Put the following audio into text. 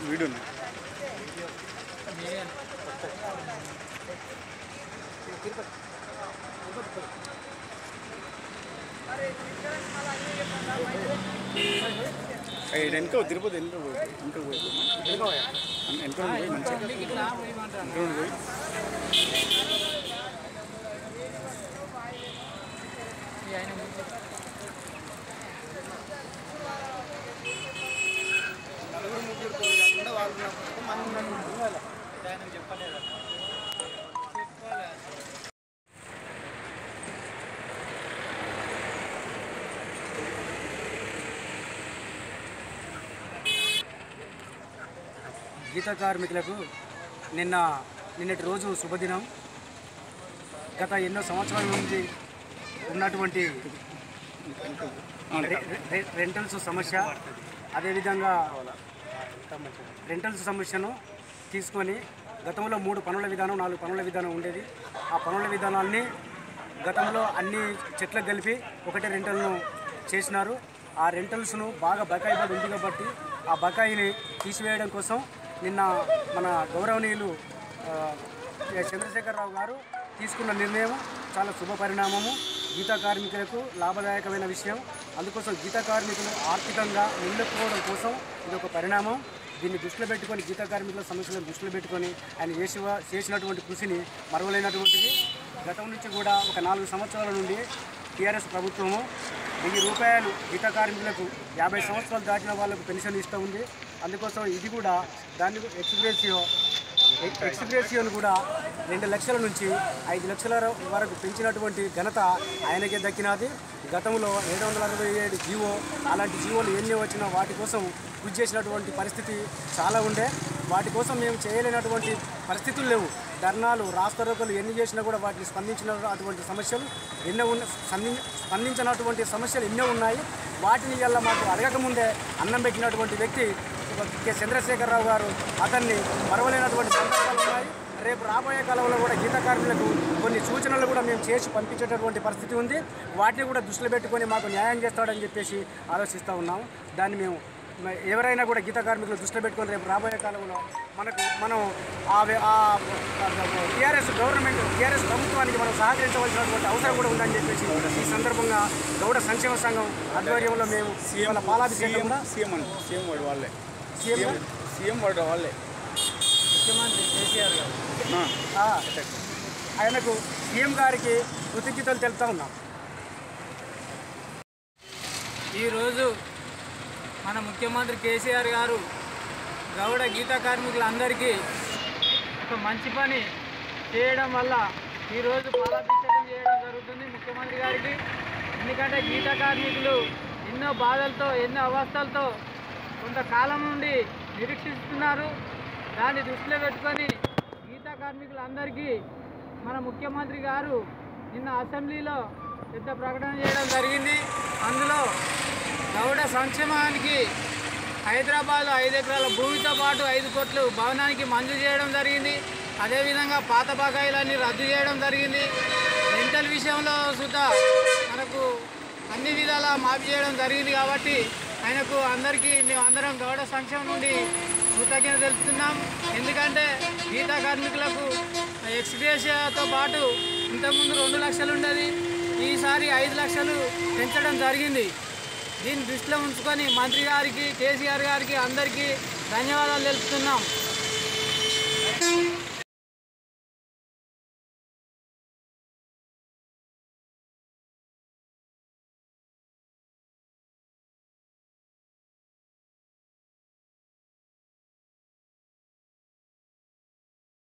Video వెనక తిరుపతి వెనక పోయి వెనక పోయి వెనక పోయి మంచిగా వెనక పోయి గీత కార్మికులకు నిన్న నిన్నటి రోజు శుభదినం గత ఎన్నో సంవత్సరాల నుంచి ఉన్నటువంటి రె- రె- రెంటల్స్ సమస్య అదేవిధంగా రెంటల్స్ సమస్యను తీసుకొని గతంలో మూడు పనుల విధానం నాలుగు పనుల విధానం ఉండేది ఆ పనుల విధానాన్ని గతంలో అన్ని చెట్లకు కలిపి ఒకటే రెంటల్ను చేసినారు ఆ రెంటల్స్ను బాగా బకాయి పడి ఉంది కాబట్టి ఆ బకాయిని తీసివేయడం కోసం నిన్న మన గౌరవనీయులు ఆ, చంద్రశేఖరరావు గారు తీసుకున్న నిర్ణయం చాలా శుభ పరిణామము గీతా కార్మికులకు లాభదాయకమైన విషయం అందుకోసం గీతా కార్మికులు ఆర్థికంగా నిలదొక్కుకోవడం కోసం ఇది ఒక పరిణామం దీన్ని దృష్టిలో పెట్టుకొని గీతా కార్మికుల సమస్యలను దృష్టిలో పెట్టుకొని ఆయన చేసి చేసినటువంటి కృషిని మరవలేనటువంటిది గతం నుంచి కూడా ఒక నాలుగు సంవత్సరాల నుండి టీఆర్ఎస్ ప్రభుత్వము వెయ్యి రూపాయలు గీత కార్మికులకు యాభై సంవత్సరాలు దాటిన వాళ్ళకు పెన్షన్ ఇస్తూ ఉంది అందుకోసం ఇది కూడా దాన్ని ఎక్స్ప్రెసియో ఎక్స్ప్రెసియోను కూడా రెండు లక్షల నుంచి ఐదు లక్షల వరకు పెంచినటువంటి ఘనత ఆయనకే దక్కినది గతంలో ఏడు వందల అరవై ఏడు జీవో అలాంటి జీవోలు ఎన్ని వచ్చినా వాటి కోసం కృషి చేసినటువంటి పరిస్థితి చాలా ఉండే వాటి కోసం మేము చేయలేనటువంటి పరిస్థితులు లేవు ధర్నాలు రాస్తారోకలు ఎన్ని చేసినా కూడా వాటిని స్పందించిన అటువంటి సమస్యలు ఎన్నో ఉన్న స్పంది స్పందించినటువంటి సమస్యలు ఎన్నో ఉన్నాయి వాటిని ఇలా మాకు అడగకముందే అన్నం పెట్టినటువంటి వ్యక్తి కె చంద్రశేఖరరావు గారు అతన్ని మరవలేనటువంటి సందర్భాలు ఉన్నాయి రేపు రాబోయే కాలంలో కూడా గీత కార్మికులకు కొన్ని సూచనలు కూడా మేము చేసి పంపించేటటువంటి పరిస్థితి ఉంది వాటిని కూడా దృష్టిలో పెట్టుకొని మాకు న్యాయం చేస్తాడని చెప్పేసి ఆలోచిస్తూ ఉన్నాం దాన్ని మేము మ- ఎవరైనా కూడా గీత కార్మికులు దృష్టిలో పెట్టుకొని రేపు రాబోయే కాలంలో మనకు మనం ఆ వ్య- ఆ టీఆర్ఎస్ గవర్నమెంట్ టీఆర్ఎస్ ప్రభుత్వానికి మనం సహకరించవలసినటువంటి అవసరం కూడా ఉందని చెప్పేసి ఈ సందర్భంగా గౌడ సంక్షేమ సంఘం ఆధ్వర్యంలో మేము ఇవాళ పాలాభిషేకం సీఎం కూడా సీఎం అండి సీఎం వాడు వాళ్ళే సీఎం సీఎం వాడు వాళ్ళే ముఖ్యమంత్రి కేసీఆర్ గారు ఆ. ఆ, ఆయనకు సీఎం గారికి కృతజ్ఞతలు తెలుపుతా ఉన్నాం ఈరోజు మన ముఖ్యమంత్రి కేసీఆర్ గారు గౌడ గీత కార్మికులందరికీ ఒక మంచి పని చేయడం వల్ల ఈరోజు పాలాభిషేకం చేయడం జరుగుతుంది ముఖ్యమంత్రి గారికి ఎందుకంటే గీత కార్మికులు ఎన్నో బాధలతో ఎన్నో అవస్థలతో కొంతకాలం నుండి నిరీక్షిస్తున్నారు దాన్ని దృష్టిలో పెట్టుకొని గీత కార్మికులందరికీ మన ముఖ్యమంత్రి గారు నిన్న అసెంబ్లీలో పెద్ద ప్రకటన చేయడం జరిగింది అందులో గౌడ సంక్షేమానికి హైదరాబాద్లో ఐదు ఎకరాల భూమితో పాటు ఐదు కోట్లు భవనానికి మంజూరు చేయడం జరిగింది అదేవిధంగా పాత బకాయిలన్నీ రద్దు చేయడం జరిగింది రెంటల్ విషయంలో సుధా మనకు అన్ని విధాల మాఫీ చేయడం జరిగింది కాబట్టి ఆయనకు అందరికీ మేము అందరం గౌడ సంక్షేమం నుండి కృతజ్ఞత తెలుపుతున్నాం ఎందుకంటే గీతా కార్మికులకు ఎక్స్గ్రేషియాతో పాటు ఇంతకుముందు రెండు లక్షలు ఉండేది ఈసారి ఐదు లక్షలు పెంచడం జరిగింది దీన్ని దృష్టిలో ఉంచుకొని మంత్రి గారికి కేసీఆర్ గారికి అందరికీ ధన్యవాదాలు తెలుపుతున్నాం